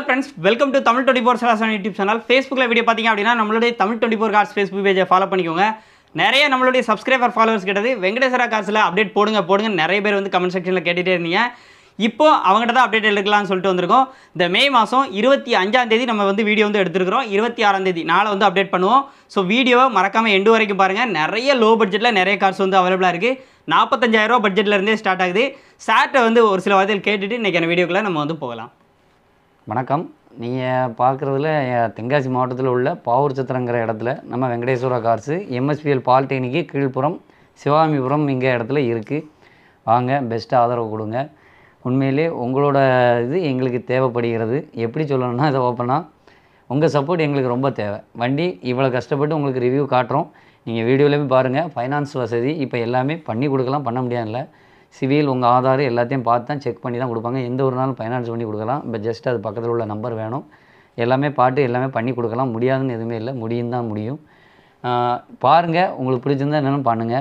friends welcome to Tamil twenty four சலாசன் YouTube channel ஃபேஸ்புக்கில் video பார்த்தீங்க அப்படின்னா நம்மளுடைய Tamil twenty four cars Facebook பேஜை ஃபாலோ பண்ணிக்கோங்க நிறைய நம்மளுடைய சப்ஸ்கிரைபர் ஃபாலோவர்ஸ் கிட்டது வெங்கடேஸ்வரா கார்ஸில் அப்டேட் போடுங்க போடுங்க நிறைய பேர் வந்து கமெண்ட் செக்ஷனில் கேட்டுகிட்டே இருந்தீங்க இப்போ அவங்ககிட்ட தான் அப்டேட் எடுக்கலாம்னு சொல்லிட்டு வந்திருக்கோம் இந்த மே மாதம் இருபத்தி அஞ்சாம் தேதி நம்ம வந்து வீடியோ வந்து எடுத்துருக்கிறோம் இருபத்தி ஆறாம் தேதி நாளை வந்து அப்டேட் பண்ணுவோம் ஸோ வீடியோவை மறக்காமல் எண்டு வரைக்கும் பாருங்கள் நிறைய லோ பட்ஜெட்டில் நிறைய கார்ஸ் வந்து அவைலபிளாக இருக்குது நாற்பத்தஞ்சாயிரரூபா பட்ஜெட்ல இருந்தே ஸ்டார்ட் ஆகுது சார்ட்டை வந்து ஒரு சில வார்த்தைகள் கேட்டுட்டு இன்றைக்கான வீடியோக்குள்ளே நம்ம வந்து போகலாம் வணக்கம் நீங்கள் பார்க்குறதுல தென்காசி மாவட்டத்தில் உள்ள பாவூர் சத்திரங்கிற இடத்துல நம்ம வெங்கடேஸ்வரா கார்ஸு எம்எஸ்பிஎல் பாலிடெக்னிக்கு கீழ்ப்புறம் சிவாமிபுரம் இங்கே இடத்துல இருக்குது வாங்க பெஸ்ட்டாக ஆதரவு கொடுங்க உண்மையிலே உங்களோட இது எங்களுக்கு தேவைப்படுகிறது எப்படி சொல்லணும்னா இதை ஓப்பனாக உங்கள் சப்போர்ட் எங்களுக்கு ரொம்ப தேவை வண்டி இவ்வளோ கஷ்டப்பட்டு உங்களுக்கு ரிவ்யூ காட்டுறோம் நீங்கள் வீடியோலையுமே பாருங்கள் ஃபைனான்ஸ் வசதி இப்போ எல்லாமே பண்ணி கொடுக்கலாம் பண்ண முடியாதுல்ல சிவில் உங்கள் ஆதார் எல்லாத்தையும் பார்த்து தான் செக் பண்ணி தான் கொடுப்பாங்க எந்த ஒரு நாளும் ஃபைனான்ஸ் பண்ணி கொடுக்கலாம் இப்போ ஜஸ்ட் அது பக்கத்தில் உள்ள நம்பர் வேணும் எல்லாமே பாட்டு எல்லாமே பண்ணி கொடுக்கலாம் முடியாதுன்னு எதுவுமே இல்லை முடியும் தான் முடியும் பாருங்கள் உங்களுக்கு பிடிச்சிருந்தா என்னென்னு பண்ணுங்கள்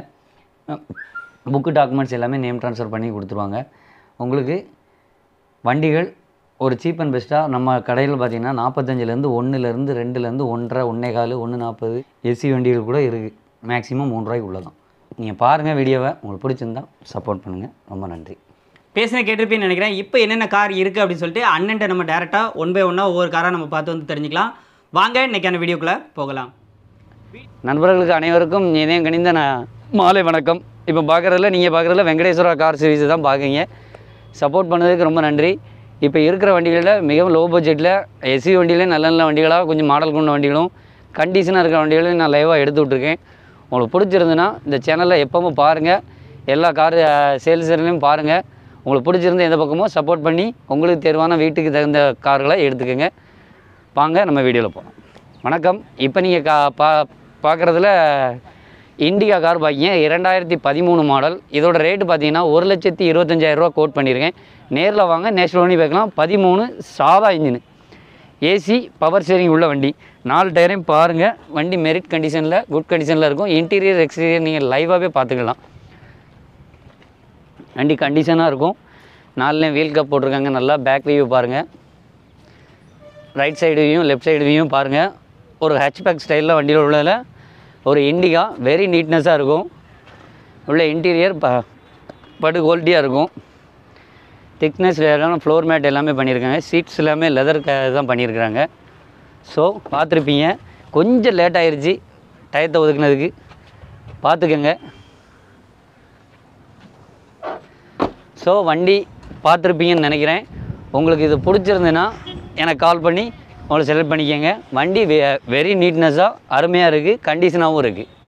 புக்கு டாக்குமெண்ட்ஸ் எல்லாமே நேம் ட்ரான்ஸ்ஃபர் பண்ணி கொடுத்துருவாங்க உங்களுக்கு வண்டிகள் ஒரு சீப் அண்ட் பெஸ்ட்டாக நம்ம கடையில் பார்த்தீங்கன்னா நாற்பத்தஞ்சிலேருந்து ஒன்றுலேருந்து ரெண்டுலேருந்து ஒன்றரை ஒன்றே கால் ஒன்று நாற்பது எஸ்சி வண்டிகள் கூட இருக்குது மேக்ஸிமம் மூணு ரூபாய்க்கு உள்ளதான் நீங்கள் பாருங்கள் வீடியோவை உங்களுக்கு பிடிச்சிருந்தா சப்போர்ட் பண்ணுங்கள் ரொம்ப நன்றி பேசின கேட்டிருப்பேன்னு நினைக்கிறேன் இப்போ என்னென்ன கார் இருக்குது அப்படின்னு சொல்லிட்டு அண்ணன்ட்ட நம்ம டேரெக்டாக ஒன் பை ஒன்னாக ஒவ்வொரு காராக நம்ம பார்த்து வந்து தெரிஞ்சுக்கலாம் வாங்க இன்னைக்கான வீடியோக்குள்ளே போகலாம் நண்பர்களுக்கு அனைவருக்கும் இதயம் கணிந்த நான் மாலை வணக்கம் இப்போ பார்க்குறதுல நீங்கள் பார்க்குறதுல வெங்கடேஸ்வரா கார் சீரிஸ் தான் பார்க்குறீங்க சப்போர்ட் பண்ணதுக்கு ரொம்ப நன்றி இப்போ இருக்கிற வண்டிகளில் மிகவும் லோ பட்ஜெட்டில் எஸ்சி வண்டியிலே நல்ல நல்ல வண்டிகளாக கொஞ்சம் மாடல் கொண்ட வண்டிகளும் கண்டிஷனாக இருக்கிற வண்டிகளையும் நான் லைவாக எடுத்து விட்ருக்கேன் உங்களுக்கு பிடிச்சிருந்துன்னா இந்த சேனலில் எப்பவும் பாருங்கள் எல்லா கார் சேல்ஸ்லையும் பாருங்கள் உங்களுக்கு பிடிச்சிருந்த எந்த பக்கமோ சப்போர்ட் பண்ணி உங்களுக்கு தேர்வான வீட்டுக்கு தகுந்த கார்களை எடுத்துக்கோங்க வாங்க நம்ம வீடியோவில் போகலாம் வணக்கம் இப்போ நீங்கள் கா பா பார்க்குறதுல இண்டிகா கார் பார்க்கிங்க இரண்டாயிரத்தி பதிமூணு மாடல் இதோட ரேட்டு பார்த்தீங்கன்னா ஒரு லட்சத்தி இருபத்தஞ்சாயிரரூவா கோட் பண்ணியிருக்கேன் நேரில் வாங்க நேஷனல் வண்டி பார்க்கலாம் பதிமூணு சாதா இன்ஜின் ஏசி பவர் ஸ்டேரிங் உள்ள வண்டி நாலு டயரையும் பாருங்கள் வண்டி மெரிட் கண்டிஷனில் குட் கண்டிஷனில் இருக்கும் இன்டீரியர் எக்ஸ்டீரியர் நீங்கள் லைவாகவே பார்த்துக்கலாம் வண்டி கண்டிஷனாக இருக்கும் நாலுலேயும் வீல் கப் போட்டிருக்காங்க நல்லா பேக் வியூ பாருங்கள் right side view left side view பாருங்கள் ஒரு ஹேட்ச்பேக் ஸ்டைலில் வண்டியில் உள்ளதில் ஒரு இண்டிகா வெரி நீட்னஸாக இருக்கும் உள்ள இன்டீரியர் ப படு குவாலிட்டியாக இருக்கும் திக்னஸ் எல்லாம் ஃப்ளோர் மேட் எல்லாமே பண்ணியிருக்காங்க சீட்ஸ் எல்லாமே லெதர் தான் பண்ணியிருக்கிறாங்க ஸோ பார்த்துருப்பீங்க கொஞ்சம் லேட் ஆயிருச்சு டயத்தை ஒதுக்குனதுக்கு பார்த்துக்கங்க ஸோ வண்டி பார்த்துருப்பீங்கன்னு நினைக்கிறேன் உங்களுக்கு இது பிடிச்சிருந்துன்னா எனக்கு கால் பண்ணி உங்களை செலக்ட் பண்ணிக்கோங்க வண்டி வெ வெரி நீட்னஸாக அருமையாக இருக்குது கண்டிஷனாகவும் இருக்குது